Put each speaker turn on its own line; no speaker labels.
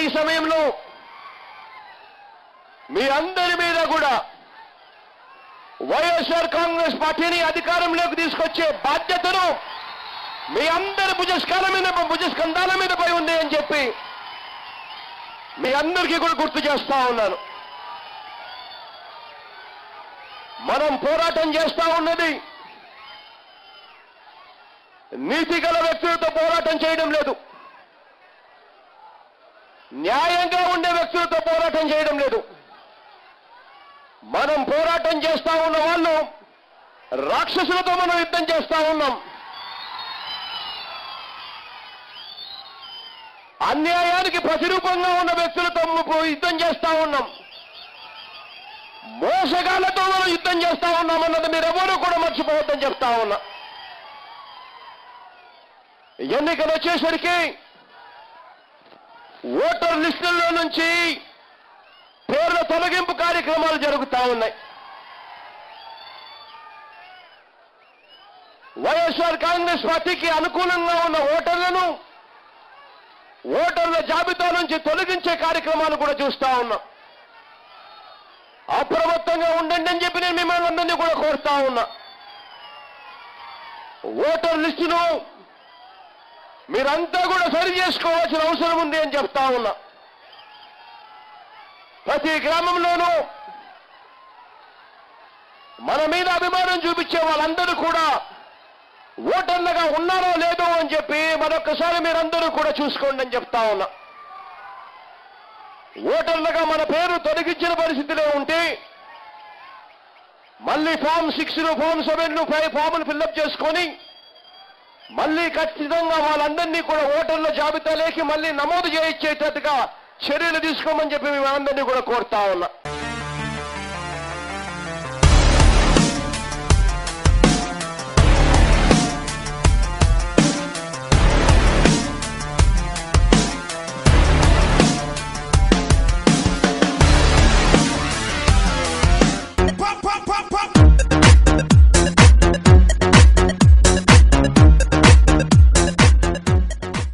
ఈ సమయంలో మీ అందరి మీద కూడా వైఎస్ఆర్ కాంగ్రెస్ పార్టీని అధికారంలోకి తీసుకొచ్చే బాధ్యతను మీ అందరి భుజస్కాల మీద భుజస్కంధాల మీద పై ఉంది అని చెప్పి మీ అందరికీ కూడా గుర్తు చేస్తా ఉన్నాను మనం పోరాటం చేస్తా ఉన్నది నీతి గల వ్యక్తులతో పోరాటం చేయడం లేదు న్యాయంగా ఉండే వ్యక్తులతో పోరాటం చేయడం లేదు మనం పోరాటం చేస్తా ఉన్న వాళ్ళు రాక్షసులతో మనం యుద్ధం చేస్తా ఉన్నాం అన్యాయానికి ప్రతిరూపంగా ఉన్న వ్యక్తులతో ము- యుద్ధం చేస్తా ఉన్నాం మోసగాళ్లతో మనం యుద్ధం చేస్తా ఉన్నాం అన్నది మీరెవరూ కూడా మర్చిపోవద్దని చెప్తా ఉన్నా ఎన్నికలు వచ్చేసరికి ఓటర్ లిస్టుల్లో నుంచి పేర్ల తొలగింపు కార్యక్రమాలు జరుగుతా ఉన్నాయి వైఎస్ఆర్ కాంగ్రెస్ పార్టీకి అనుకూలంగా ఉన్న ఓటర్లను ఓటర్ల జాబితా నుంచి తొలగించే కార్యక్రమాలు కూడా చూస్తా ఉన్నాం అప్రమత్తంగా ఉండండి అని చెప్పి నేను మిమ్మల్ని అందరినీ కూడా కోరుతా ఉన్నా ఓటర్ లిస్టును మీరంతా కూడా సరి చేసుకోవాల్సిన అవసరం ఉంది అని చెప్తా ఉన్నా ప్రతి గ్రామంలోనూ మన మీద అభిమానం చూపించే వాళ్ళందరూ కూడా ఓటర్లుగా ఉన్నారో లేదో అని చెప్పి మరొకసారి మీరందరూ కూడా చూసుకోండి అని చెప్తా ఉన్నా ఓటర్లుగా మన పేరు తొలగించిన పరిస్థితిలో ఉంటే మళ్ళీ form six form seven five ఫాములు ఫిల్అప్ చేసుకొని మళ్ళీ ఖచ్చితంగా వాళ్ళందరినీ కూడా ఓటర్ల జాబితాలోకి మళ్ళీ నమోదు చేయించేటట్టుగా చర్యలు తీసుకోమని చెప్పి మేము అందరినీ కూడా కోరుతా ఉన్నా